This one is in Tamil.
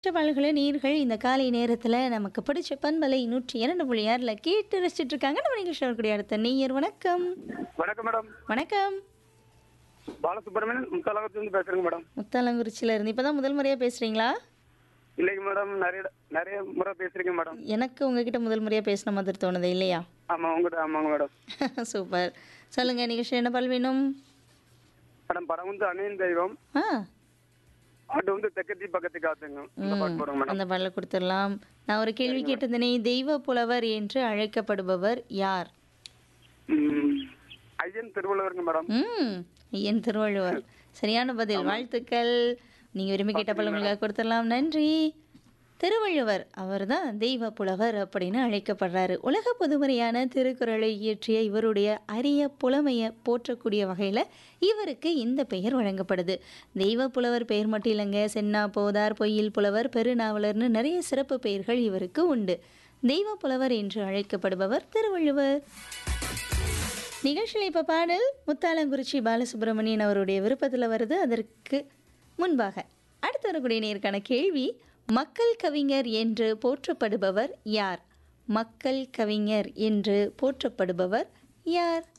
பாடல்களை நீர்கள் இந்த காலை நேரத்தில் நமக்கு பிடிச்ச பண்பலை நூற்றி இரண்டு புள்ளி ஆறில் கேட்டு ரசிச்சுட்டு இருக்காங்க நம்ம நிகழ்ச்சி வரக்கூடிய அடுத்த நேயர் வணக்கம் வணக்கம் மேடம் வணக்கம் பாலசுப்ரமணியன் முத்தலகத்திலிருந்து பேசுறேங்க மேடம் முத்தாலங்குறிச்சியில் இருந்து இப்போ தான் முதல் முறையாக பேசுகிறீங்களா இல்லைங்க மேடம் நிறைய நிறைய முறை பேசுறீங்க மேடம் எனக்கு உங்ககிட்ட முதல் முறையாக பேசின மாதிரி தோணுது இல்லையா ஆமா உங்ககிட்ட ஆமாங்க மேடம் சூப்பர் சொல்லுங்கள் நிகழ்ச்சி என்ன பால் வேணும் மேடம் படம் வந்து அணியின் தெய்வம் ஆ பாட்டு வந்து தெக்கத்தி பக்கத்து காத்துங்க இந்த பாட்டு போடுங்க மேடம் அந்த பாடலை கொடுத்துடலாம் நான் ஒரு கேள்வி கேட்டிருந்தேனே தெய்வ புலவர் என்று அழைக்கப்படுபவர் யார் ம், ஐயன் திருவள்ளுவருங்க மேடம் ம் என் திருவள்ளுவர் சரியான பதில் வாழ்த்துக்கள் நீங்கள் விரும்பி கேட்ட பழமொழியாக கொடுத்துடலாம் நன்றி திருவள்ளுவர் அவர்தான் தெய்வ புலவர் அப்படின்னு அழைக்கப்படுறாரு உலக பொதுமறையான திருக்குறளை இயற்றிய இவருடைய அரிய புலமையை போற்றக்கூடிய வகையில் இவருக்கு இந்த பெயர் வழங்கப்படுது தெய்வ புலவர் பெயர் மட்டும் இல்லைங்க சென்னா போதார் பொய்யில் புலவர் பெருநாவலர்னு நிறைய சிறப்பு பெயர்கள் இவருக்கு உண்டு தெய்வ புலவர் என்று அழைக்கப்படுபவர் திருவள்ளுவர் நிகழ்ச்சியில் இப்போ பாடல் முத்தாலங்குறிச்சி பாலசுப்ரமணியன் அவருடைய விருப்பத்தில் வருது அதற்கு முன்பாக அடுத்து வரக்கூடிய நேருக்கான கேள்வி மக்கள் கவிஞர் என்று போற்றப்படுபவர் யார் மக்கள் கவிஞர் என்று போற்றப்படுபவர் யார்